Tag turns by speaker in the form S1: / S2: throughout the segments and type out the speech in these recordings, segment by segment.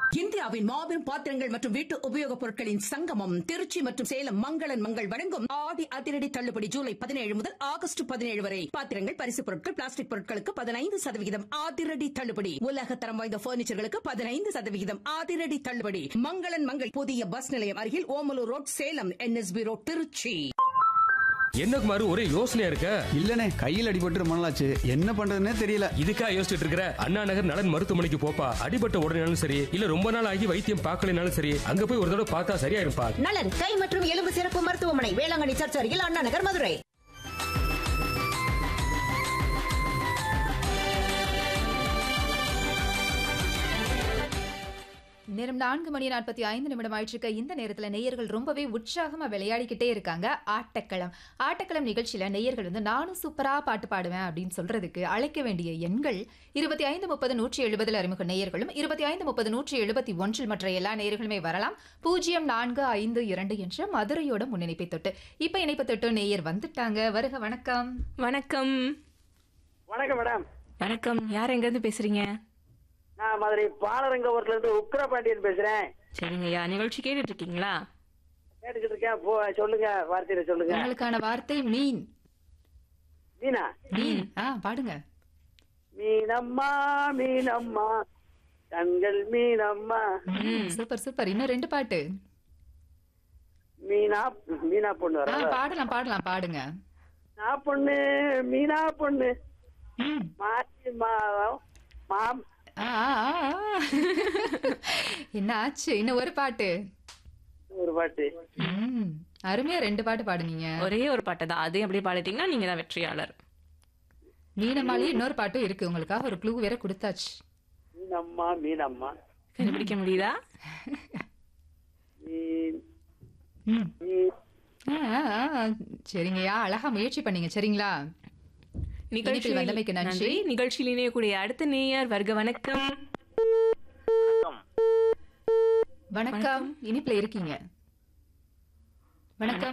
S1: இந்தியாவின் மாபெரும் பாத்திரங்கள் மற்றும் வீட்டு உபயோகப் பொருட்களின் சங்கமம் திருச்சி மற்றும் சேலம் மங்களன் மங்கள் வழங்கும் ஆடி அதிரடி தள்ளுபடி ஜூலை பதினேழு முதல் ஆகஸ்ட் பதினேழு வரை பாத்திரங்கள் பரிசு பொருட்கள் பிளாஸ்டிக் பொருட்களுக்கு பதினைந்து சதவிகிதம் அதிரடி தள்ளுபடி உலக தரம் வாய்ந்த பர்னிச்சர்களுக்கு பதினைந்து சதவிகிதம் அதிரடி தள்ளுபடி மங்களன் மங்கள் புதிய பஸ் நிலையம் அருகில் Omalur road Salem NSP road Trichy
S2: என்ன குமாரு ஒரே யோசனையா இருக்க
S3: இல்லனே கையில் அடிபட்டு ரொம்ப நாளாச்சு என்ன பண்றதுன்னே தெரியல
S2: இதுக்கா யோசிச்சுட்டு இருக்கிற அண்ணா நகர் நலன் மருத்துவமனைக்கு போப்பா அடிபட்ட உடனேனாலும் சரி இல்ல ரொம்ப நாள் ஆகி வைத்தியம் பார்க்கலனாலும் சரி அங்க போய் ஒரு தடவை பார்த்தா சரியா இருப்பா
S4: நலன் கை மற்றும் எலும்பு சிறப்பு மருத்துவமனை வேளாங்கண்ணி சர்ச் அருகில் அண்ணா நகர் மதுரை
S5: நேரம் நான்கு மணி நாற்பத்தி ஐந்து நிமிடம் ஆயிட்டிருக்க இந்த நேரத்துல நேயர்கள் ரொம்பவே உற்சாகமா விளையாடிக்கிட்டே இருக்காங்க ஆட்டக்களம் ஆட்டக்களம் நிகழ்ச்சியில நேயர்கள் வந்து நானும் சூப்பரா பாட்டு பாடுவேன் அப்படின்னு சொல்றதுக்கு அழைக்க வேண்டிய எண்கள் இருபத்தி ஐந்து முப்பது நூற்றி எழுபதில் அறிமுக நேயர்களும் இருபத்தி ஐந்து முப்பது நூற்றி எழுபத்தி ஒன்றில் மற்ற எல்லா நேயர்களுமே வரலாம் பூஜ்ஜியம் நான்கு ஐந்து இரண்டு என்ற மதுரையோட முன்னிணைப்பை தொட்டு இப்ப இணைப்பு தொட்டு நேயர் வந்துட்டாங்க வருக வணக்கம்
S6: வணக்கம்
S7: வணக்கம் மேடம்
S6: வணக்கம் யார் எங்க இருந்து பேசுறீங்க
S7: நான் மதுரை பாலரங்கபுரத்துல இருந்து உக்கிரபாண்டியன் பேசுறேன்
S6: சரிங்கய்யா நிகழ்ச்சி கேட்டுட்டு இருக்கீங்களா
S7: கேட்டுக்கிட்டு இருக்கேன் போ சொல்லுங்க வார்த்தையில சொல்லுங்க
S5: உங்களுக்கான வார்த்தை மீன்
S7: மீனா
S5: மீன் ஆ பாடுங்க
S7: மீனம்மா மீனம்மா கண்கள் மீனம்மா
S5: சூப்பர் சூப்பர் இன்னும் ரெண்டு பாட்டு
S7: மீனா மீனா பொண்ணு
S5: ஆ
S7: வர
S5: பாடலாம் பாடலாம் பாடுங்க
S7: நான் பொண்ணு மீனா பொண்ணு
S5: ம்.
S7: மாசி மாதம் மாம்
S5: ஆ, ஆ, ஆ, ஆ. என்ன ஆச்சு இன்னும் ஒரு பாட்டு
S7: ஒரு பாட்டு
S5: ம், அருமையா ரெண்டு பாட்டு பாடுனீங்க
S6: ஒரே ஒரு பாட்டு தான் அதையும் அப்படியே பாடிட்டீங்கன்னா நீங்க தான் வெற்றியாளர்
S5: மீனமாலே இன்னொரு பாட்டும் இருக்கு உங்களுக்காக ஒரு க்ளூ வேற கொடுத்தாச்சு
S7: மீனம்மா மீனம்மா
S6: கண்டுபிடிக்க முடியுதா
S7: மீன்
S5: ம்.
S7: மீன்
S5: ஆ, ஆ, ஆ. சரிங்கய்யா அழகா முயற்சி பண்ணீங்க சரிங்களா இணைப்பில் வந்தமைக்கு நன்றி.
S6: நன்றி நிகழ்ச்சியில் இணையக்கூடிய அடுத்த நேயர் வருக வணக்கம்
S5: வணக்கம் இனிப்புல இருக்கீங்க வணக்கம்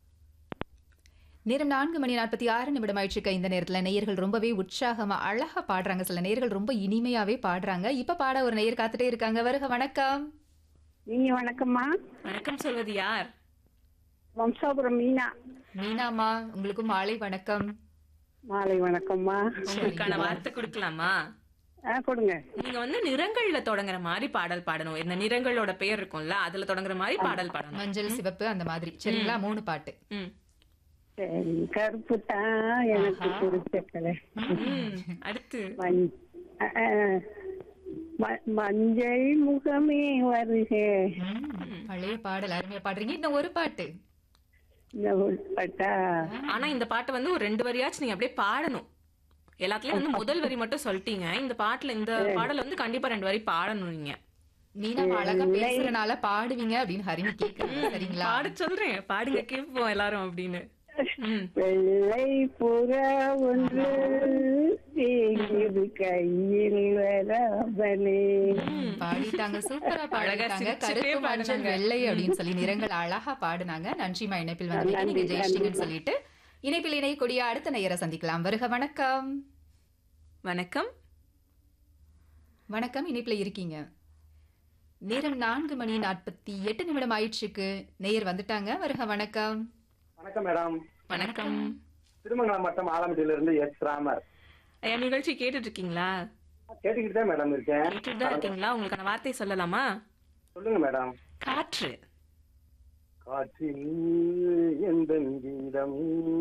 S5: நேரம் நான்கு மணி நாற்பத்தி ஆறு நிமிடம் ஆயிடுச்சுக்க இந்த நேரத்துல நேயர்கள் ரொம்பவே உற்சாகமா அழகா பாடுறாங்க சில நேயர்கள் ரொம்ப இனிமையாவே பாடுறாங்க இப்ப பாட ஒரு நேயர் காத்துட்டே இருக்காங்க வருக வணக்கம்
S8: நீங்க வணக்கம்மா
S6: வணக்கம் சொல்வது யார்
S8: வம்சாபுரம் மீனா
S5: மீனாமா உங்களுக்கும் மாலை வணக்கம்
S8: மாலை வணக்கம்மா
S6: உங்களுக்கான வார்த்தை கொடுக்கலாமா
S8: ஆ கொடுங்க
S6: நீங்க வந்து நிறங்கள்ல தொடங்குற மாதிரி பாடல் பாடணும் இந்த நிறங்களோட பெயர் இருக்கும்ல அதுல தொடங்குற மாதிரி பாடல் பாடணும்
S5: மஞ்சள் சிவப்பு அந்த மாதிரி சரிங்களா மூணு பாட்டு
S6: ம்.
S8: சரி கருப்பு தான் எனக்கு பிடிச்ச கலை
S6: ம். அடுத்து
S8: மஞ்- அ, அ, ம- மஞ்சள் முகமே வருக
S5: ம், பழைய பாடல் அருமையா பாடுறீங்க இன்னும் ஒரு பாட்டு
S8: இந்த உள்பட்டா
S6: ஆனா இந்த பாட்டை வந்து ஒரு ரெண்டு வரியாச்சும் நீங்க அப்படியே பாடணும் எல்லாத்துலயும் வந்து முதல் வரி மட்டும் சொல்லிட்டீங்க இந்த பாட்டுல இந்த பாடல் வந்து கண்டிப்பா ரெண்டு வரி பாடணும் நீங்க
S5: மீனா அழகா பேசுறனால பாடுவீங்க அப்படின்னு ஹரிணி கேக்குறாங்க சரிங்களா
S6: பாட சொல்றேன் பாடுங்க கேட்போம் எல்லாரும் அப்படின்னு ம்.
S8: வெள்ளை புறா ஒன்று தேங்கியது கையில் வராமலே
S5: பாடிட்டாங்க சூப்பரா
S6: அழகா
S5: பாடிட்டாங்க
S6: சிரிச்சுட்டே
S5: கருப்பு மஞ்சள்
S6: பாடுனாங்க.
S5: வெள்ளை அப்படின்னு சொல்லி நிறங்கள் அழகா பாடுனாங்க நன்றிமா இணைப்பில் வந்து
S8: நன்றி,
S5: நீங்க ஜெயிச்சிங்கன்னு
S8: நன்றி.
S5: சொல்லிட்டு இணைப்பில் இணையக்கூடிய அடுத்த நேயரை சந்திக்கலாம் வருக வணக்கம்
S6: வணக்கம்
S5: வணக்கம் இணைப்பில் இருக்கீங்க நேரம் நான்கு மணி நாற்பத்தி எட்டு நிமிடம் ஆயிடுச்சுக்கு நேயர் வந்துட்டாங்க வருக வணக்கம்
S7: வணக்கம் மேடம்
S6: வணக்கம்
S7: திருமங்கலம் மட்டம் ஆலமட்டியில இருந்து எஸ் ராமர்
S6: ஐயா நிகழ்ச்சி கேட்டுட்டு இருக்கீங்களா
S7: கேட்டுக்கிட்டு தான் மேடம் இருக்கேன்
S6: கேட்டுட்டு தான் இருக்கீங்களா உங்களுக்கான வார்த்தை சொல்லலாமா
S7: சொல்லுங்க மேடம்
S6: காற்று
S7: காற்றில் எந்த கீதம்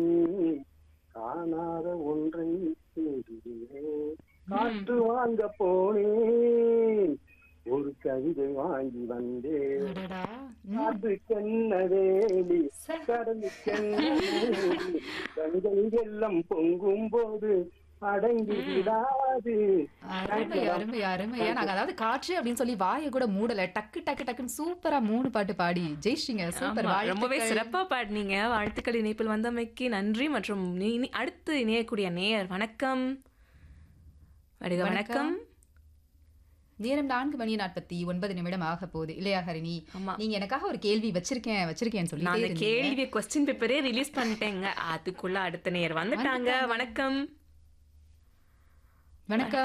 S7: காணாத ஒன்றை தேடுகிறேன் காற்று வாங்க போனேன் ஒரு கவிதை வாங்கி வந்தேன்
S5: அடடா. ம்,
S7: காற்றுக்கென்ன வேலி கடலுக்கென்ன வேலி கண்கள் எல்லாம் பொங்கும் போது அடங்கி விடாது
S5: அருமை அருமை அருமையா நாங்க அதாவது காற்று அப்படின்னு சொல்லி வாயை கூட மூடல டக்கு டக்கு டக்குன்னு சூப்பரா மூணு பாட்டு பாடி ஜெயிச்சிங்க சூப்பர்
S6: ஆமா, ரொம்பவே
S5: வாழ்த்துக்கள்.
S6: சிறப்பா பாடினீங்க வாழ்த்துக்கள் இணைப்பில் வந்தமைக்கு நன்றி மற்றும் நீ- நீ- அடுத்து இணையக்கூடிய நேயர் வணக்கம் வருக வணக்கம்
S5: நேரம் நான்கு மணி நாற்பத்தி ஒன்பது நிமிடம் ஆக போகுது இல்லையா ஹரிணி
S6: ஆமா.
S5: நீங்க எனக்காக ஒரு கேள்வி வச்சிருக்கேன் வச்சிருக்கேன்னு சொல்லி
S6: நான் அந்த கேள்வி கொஸ்டின் பேப்பரே ரிலீஸ் பண்ணிட்டேங்க அதுக்குள்ள அடுத்த நேயர் வந்துட்டாங்க வணக்கம்
S5: வணக்கம்